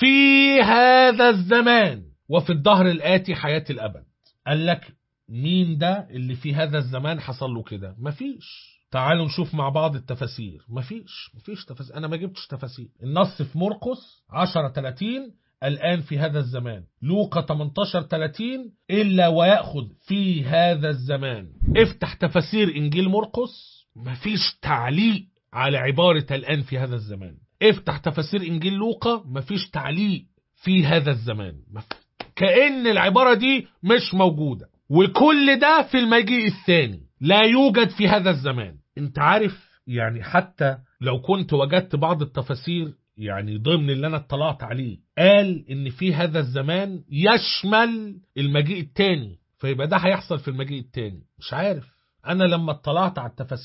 في هذا الزمان وفي الظهر الآتي حياة الأبد قال لك مين ده اللي في هذا الزمان حصل له كده مفيش تعالوا نشوف مع بعض التفاسير مفيش مفيش تفاسير أنا ما جبتش تفاسير النص في مرقس 10 30 الآن في هذا الزمان لوقا 18 30 إلا ويأخذ في هذا الزمان افتح تفاسير إنجيل مرقس مفيش تعليق على عبارة الآن في هذا الزمان افتح تفاسير إنجيل لوقا مفيش تعليق في هذا الزمان مف... كأن العبارة دي مش موجودة وكل ده في المجيء الثاني لا يوجد في هذا الزمان انت عارف يعني حتى لو كنت وجدت بعض التفاسير يعني ضمن اللي انا اطلعت عليه قال ان في هذا الزمان يشمل المجيء الثاني فيبقى ده هيحصل في المجيء الثاني مش عارف انا لما اطلعت على التفاسير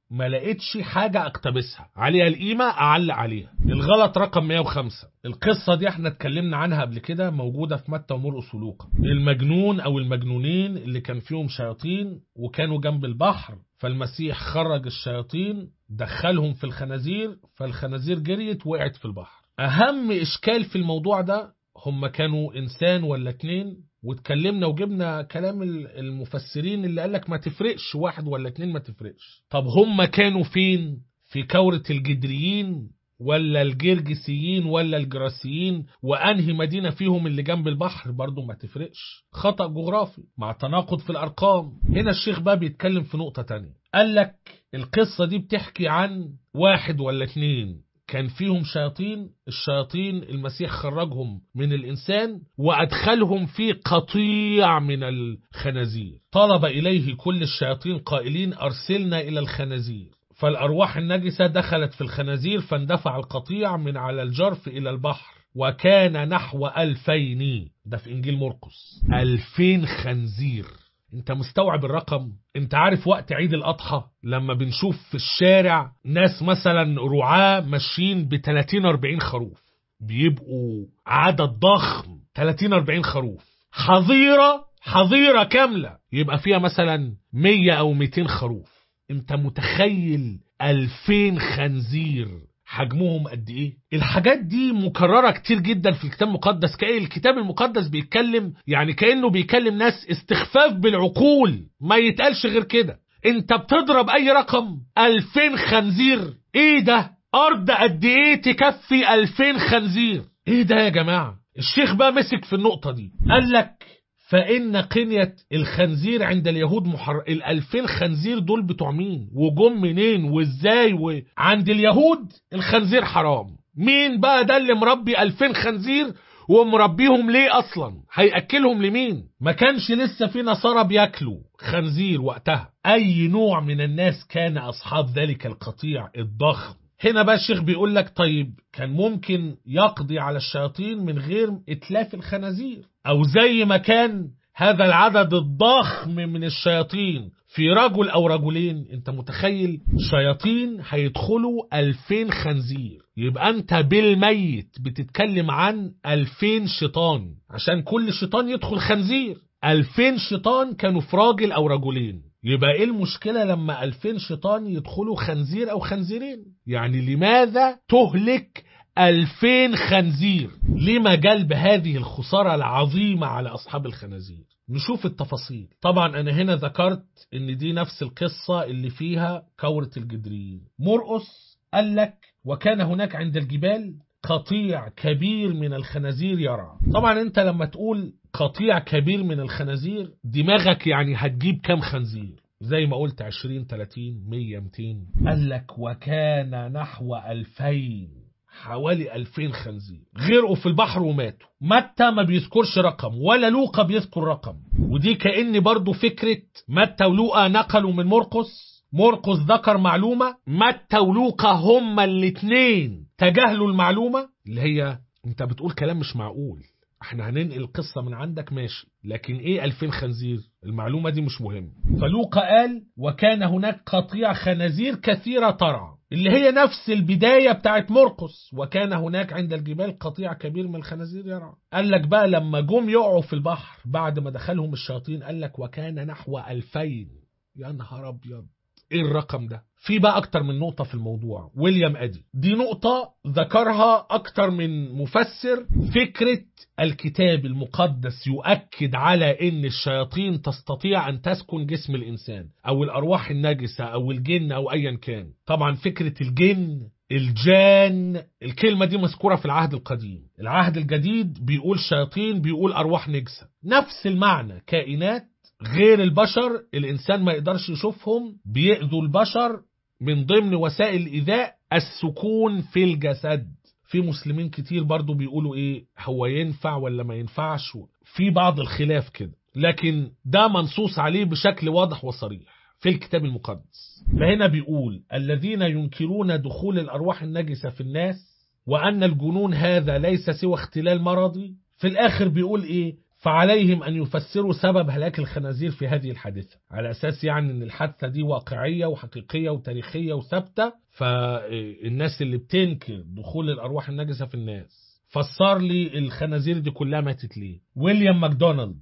ما لقيتش حاجة اقتبسها عليها القيمة اعلق عليها الغلط رقم 105 القصة دي احنا اتكلمنا عنها قبل كده موجودة في متى ومرقس ولوقا المجنون او المجنونين اللي كان فيهم شياطين وكانوا جنب البحر فالمسيح خرج الشياطين دخلهم في الخنازير فالخنازير جريت وقعت في البحر اهم اشكال في الموضوع ده هم كانوا انسان ولا اتنين واتكلمنا وجبنا كلام المفسرين اللي قالك ما تفرقش واحد ولا اتنين ما تفرقش طب هم كانوا فين في كورة الجدريين ولا الجرجسيين ولا الجراسيين وانهي مدينة فيهم اللي جنب البحر برضو ما تفرقش خطأ جغرافي مع تناقض في الارقام هنا الشيخ بقى بيتكلم في نقطة تانية قال لك القصة دي بتحكي عن واحد ولا اتنين كان فيهم شياطين الشياطين المسيح خرجهم من الإنسان وأدخلهم في قطيع من الخنازير طلب إليه كل الشياطين قائلين أرسلنا إلى الخنازير فالأرواح النجسة دخلت في الخنازير فاندفع القطيع من على الجرف إلى البحر وكان نحو ألفين ده في إنجيل مرقس ألفين خنزير انت مستوعب الرقم انت عارف وقت عيد الاضحى لما بنشوف في الشارع ناس مثلا رعاة ماشيين ب 30 40 خروف بيبقوا عدد ضخم 30 40 خروف حظيرة حظيرة كاملة يبقى فيها مثلا 100 او 200 خروف انت متخيل 2000 خنزير حجمهم قد ايه الحاجات دي مكررة كتير جدا في الكتاب المقدس كأن الكتاب المقدس بيتكلم يعني كأنه بيكلم ناس استخفاف بالعقول ما يتقالش غير كده انت بتضرب اي رقم ألفين خنزير ايه ده ارض قد ايه تكفي ألفين خنزير ايه ده يا جماعة الشيخ بقى مسك في النقطة دي قال لك فإن قنية الخنزير عند اليهود محر الألفين خنزير دول بتوع مين وجم منين وإزاي وعند اليهود الخنزير حرام مين بقى ده اللي مربي ألفين خنزير ومربيهم ليه أصلا هيأكلهم لمين ما كانش لسه في نصارى بياكلوا خنزير وقتها أي نوع من الناس كان أصحاب ذلك القطيع الضخم هنا بقى الشيخ بيقول لك طيب كان ممكن يقضي على الشياطين من غير اتلاف الخنازير او زي ما كان هذا العدد الضخم من الشياطين في رجل او رجلين انت متخيل شياطين هيدخلوا ألفين خنزير يبقى انت بالميت بتتكلم عن ألفين شيطان عشان كل شيطان يدخل خنزير ألفين شيطان كانوا في راجل او رجلين يبقى ايه المشكلة لما ألفين شيطان يدخلوا خنزير أو خنزيرين يعني لماذا تهلك ألفين خنزير لما جلب هذه الخسارة العظيمة على أصحاب الخنازير نشوف التفاصيل طبعا أنا هنا ذكرت أن دي نفس القصة اللي فيها كورة الجدريين مرقس قال لك وكان هناك عند الجبال قطيع كبير من الخنازير يرعى طبعا انت لما تقول قطيع كبير من الخنازير دماغك يعني هتجيب كام خنزير زي ما قلت 20 30 100 200 قال لك وكان نحو 2000 حوالي 2000 خنزير غرقوا في البحر وماتوا متى ما بيذكرش رقم ولا لوقا بيذكر رقم ودي كأن برضو فكرة متى ولوقا نقلوا من مرقس مرقس ذكر معلومة متى ولوقا هما الاتنين تجاهلوا المعلومة اللي هي انت بتقول كلام مش معقول احنا هننقل القصة من عندك ماشي لكن ايه 2000 خنزير المعلومة دي مش مهمة فلوقا قال وكان هناك قطيع خنازير كثيرة ترعى اللي هي نفس البداية بتاعت مرقس وكان هناك عند الجبال قطيع كبير من الخنازير يرعى قال لك بقى لما جم يقعوا في البحر بعد ما دخلهم الشياطين قال لك وكان نحو 2000 يا نهار ابيض ايه الرقم ده في بقى اكتر من نقطة في الموضوع ويليام ادي دي نقطة ذكرها اكتر من مفسر فكرة الكتاب المقدس يؤكد على ان الشياطين تستطيع ان تسكن جسم الانسان او الارواح النجسة او الجن او ايا كان طبعا فكرة الجن الجان الكلمة دي مذكورة في العهد القديم العهد الجديد بيقول شياطين بيقول أرواح نجسة نفس المعنى كائنات غير البشر الإنسان ما يقدرش يشوفهم بيأذوا البشر من ضمن وسائل الإيذاء السكون في الجسد في مسلمين كتير برضو بيقولوا إيه هو ينفع ولا ما ينفعش في بعض الخلاف كده لكن ده منصوص عليه بشكل واضح وصريح في الكتاب المقدس فهنا بيقول الذين ينكرون دخول الأرواح النجسة في الناس وأن الجنون هذا ليس سوى اختلال مرضي في الآخر بيقول إيه فعليهم أن يفسروا سبب هلاك الخنازير في هذه الحادثة على أساس يعني أن الحادثة دي واقعية وحقيقية وتاريخية وثابتة فالناس اللي بتنكر دخول الأرواح النجسة في الناس فسر لي الخنازير دي كلها ماتت ليه ويليام ماكدونالد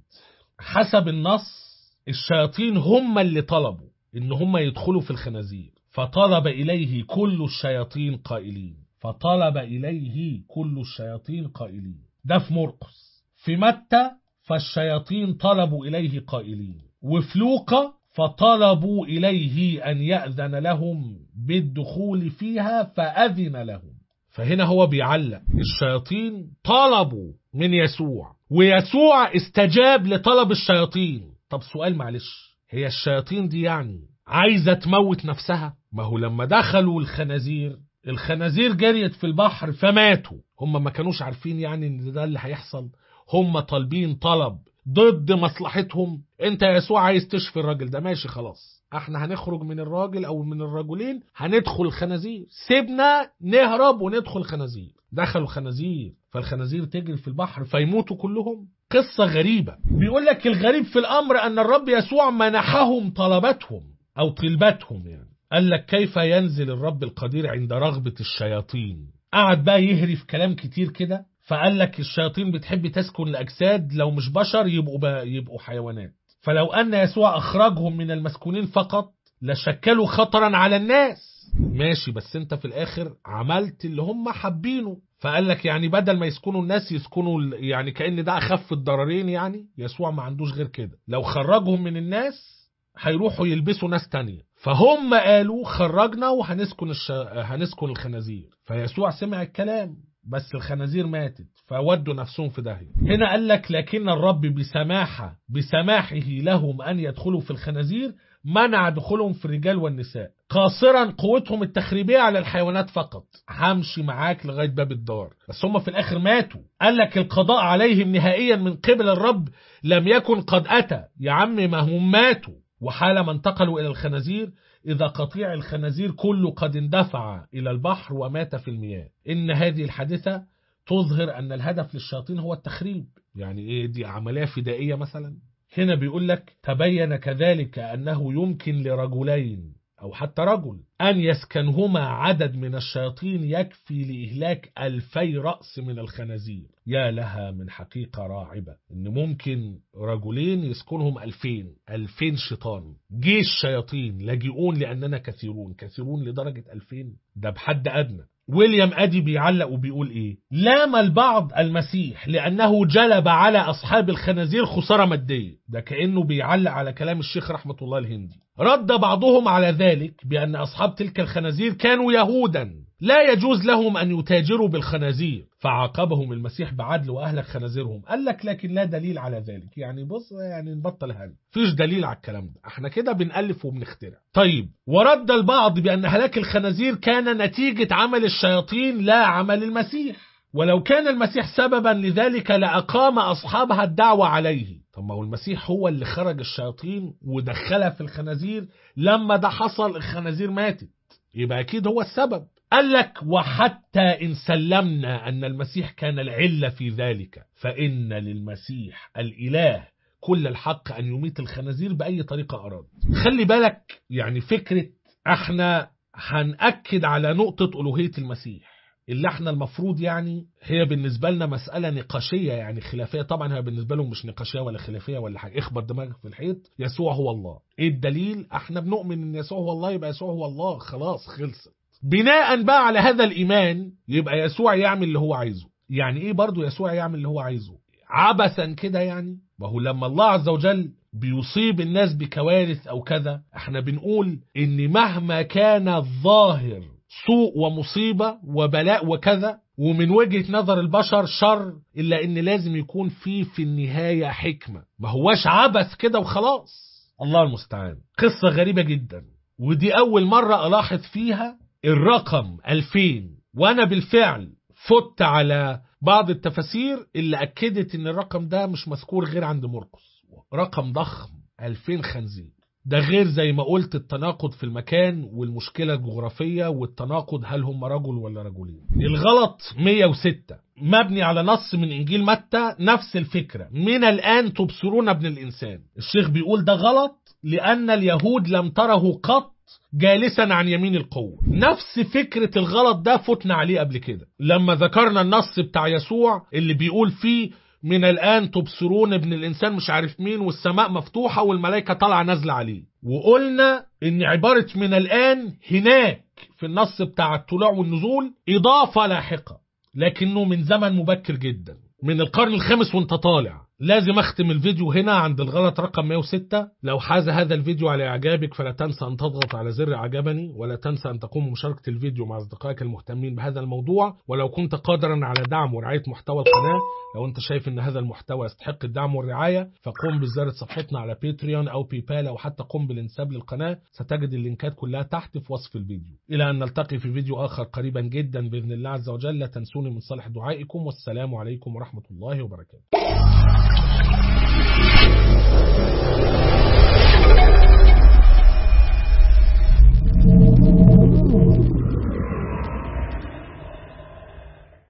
حسب النص الشياطين هم اللي طلبوا ان هم يدخلوا في الخنازير فطلب إليه كل الشياطين قائلين فطلب إليه كل الشياطين قائلين ده في مرقس في متى فالشياطين طلبوا إليه قائلين وفي لوقا فطلبوا إليه أن يأذن لهم بالدخول فيها فأذن لهم فهنا هو بيعلق الشياطين طلبوا من يسوع ويسوع استجاب لطلب الشياطين طب سؤال معلش هي الشياطين دي يعني عايزة تموت نفسها ما هو لما دخلوا الخنازير الخنازير جريت في البحر فماتوا هم ما كانوش عارفين يعني ان ده اللي هيحصل هم طالبين طلب ضد مصلحتهم انت يا يسوع عايز تشفي الراجل ده ماشي خلاص احنا هنخرج من الراجل او من الرجلين هندخل الخنازير سيبنا نهرب وندخل خنازير دخلوا خنازير فالخنازير تجري في البحر فيموتوا كلهم قصة غريبة بيقول لك الغريب في الأمر أن الرب يسوع منحهم طلباتهم أو طلباتهم يعني قال لك كيف ينزل الرب القدير عند رغبة الشياطين قعد بقى يهري في كلام كتير كده فقال لك الشياطين بتحب تسكن الأجساد لو مش بشر يبقوا بقى يبقوا حيوانات فلو أن يسوع أخرجهم من المسكونين فقط لشكلوا خطرا على الناس ماشي بس انت في الآخر عملت اللي هم حابينه فقال لك يعني بدل ما يسكنوا الناس يسكنوا ال- يعني كأن ده أخف الضررين يعني يسوع ما عندوش غير كده لو خرجهم من الناس هيروحوا يلبسوا ناس تانية فهم قالوا خرجنا وهنسكن الش... هنسكن الخنازير فيسوع سمع الكلام بس الخنازير ماتت فودوا نفسهم في داهية هنا قال لك لكن الرب بسماحة بسماحه لهم أن يدخلوا في الخنازير منع دخولهم في الرجال والنساء قاصرا قوتهم التخريبية على الحيوانات فقط همشي معاك لغاية باب الدار بس هم في الآخر ماتوا قال لك القضاء عليهم نهائيا من قبل الرب لم يكن قد أتى يا عم ما هم ماتوا وحالما انتقلوا إلى الخنازير إذا قطيع الخنازير كله قد اندفع إلى البحر ومات في المياه إن هذه الحادثة تظهر أن الهدف للشياطين هو التخريب يعني إيه دي عملية فدائية مثلا هنا بيقول لك تبين كذلك أنه يمكن لرجلين أو حتى رجل أن يسكنهما عدد من الشياطين يكفي لإهلاك ألفي رأس من الخنازير يا لها من حقيقة راعبة إن ممكن رجلين يسكنهم ألفين ألفين شيطان جيش شياطين لاجئون لأننا كثيرون كثيرون لدرجة ألفين ده بحد أدنى ويليام أدي بيعلق وبيقول إيه لام البعض المسيح لأنه جلب على أصحاب الخنازير خسارة مادية ده كأنه بيعلق على كلام الشيخ رحمة الله الهندي رد بعضهم على ذلك بأن أصحاب تلك الخنازير كانوا يهودا لا يجوز لهم أن يتاجروا بالخنازير فعاقبهم المسيح بعدل وأهلك خنازيرهم قال لك لكن لا دليل على ذلك يعني بص يعني نبطل هل فيش دليل على الكلام ده احنا كده بنألف وبنخترع طيب ورد البعض بأن هلاك الخنازير كان نتيجة عمل الشياطين لا عمل المسيح ولو كان المسيح سببا لذلك لأقام أصحابها الدعوة عليه طب ما هو المسيح هو اللي خرج الشياطين ودخلها في الخنازير لما ده حصل الخنازير ماتت يبقى أكيد هو السبب قال لك وحتى إن سلمنا أن المسيح كان العلة في ذلك فإن للمسيح الإله كل الحق أن يميت الخنازير بأي طريقة أراد خلي بالك يعني فكرة احنا هنأكد على نقطة ألوهية المسيح اللي احنا المفروض يعني هي بالنسبة لنا مسألة نقاشية يعني خلافية طبعا هي بالنسبة لهم مش نقاشية ولا خلافية ولا حاجة اخبط دماغك في الحيط يسوع هو الله ايه الدليل احنا بنؤمن ان يسوع هو الله يبقى يسوع هو الله خلاص خلصت بناء بقى على هذا الإيمان يبقى يسوع يعمل اللي هو عايزه يعني ايه برضو يسوع يعمل اللي هو عايزه عبثا كده يعني ما هو لما الله عز وجل بيصيب الناس بكوارث او كذا احنا بنقول ان مهما كان الظاهر سوء ومصيبة وبلاء وكذا ومن وجهة نظر البشر شر إلا إن لازم يكون في في النهاية حكمة ما هواش عبث كده وخلاص الله المستعان قصة غريبة جدا ودي أول مرة ألاحظ فيها الرقم 2000 وأنا بالفعل فت على بعض التفاسير اللي أكدت إن الرقم ده مش مذكور غير عند مرقس رقم ضخم 2000 خنزير ده غير زي ما قلت التناقض في المكان والمشكلة الجغرافية والتناقض هل هم رجل ولا رجلين الغلط 106 مبني على نص من إنجيل متى نفس الفكرة من الآن تبصرون ابن الإنسان الشيخ بيقول ده غلط لأن اليهود لم تره قط جالسا عن يمين القوة نفس فكرة الغلط ده فتنا عليه قبل كده لما ذكرنا النص بتاع يسوع اللي بيقول فيه من الآن تبصرون ابن الإنسان مش عارف مين والسماء مفتوحة والملائكة طالعة نازلة عليه وقلنا إن عبارة من الآن هناك في النص بتاع الطلوع والنزول إضافة لاحقة لكنه من زمن مبكر جدا من القرن الخامس وانت طالع لازم اختم الفيديو هنا عند الغلط رقم 106 لو حاز هذا الفيديو على اعجابك فلا تنسى ان تضغط على زر اعجبني ولا تنسى ان تقوم بمشاركة الفيديو مع اصدقائك المهتمين بهذا الموضوع ولو كنت قادرا على دعم ورعاية محتوى القناة لو انت شايف ان هذا المحتوى يستحق الدعم والرعاية فقوم بزيارة صفحتنا على باتريون او بيبال او حتى قم بالانساب للقناة ستجد اللينكات كلها تحت في وصف الفيديو الى ان نلتقي في فيديو اخر قريبا جدا باذن الله عز وجل لا تنسوني من صالح دعائكم والسلام عليكم ورحمة الله وبركاته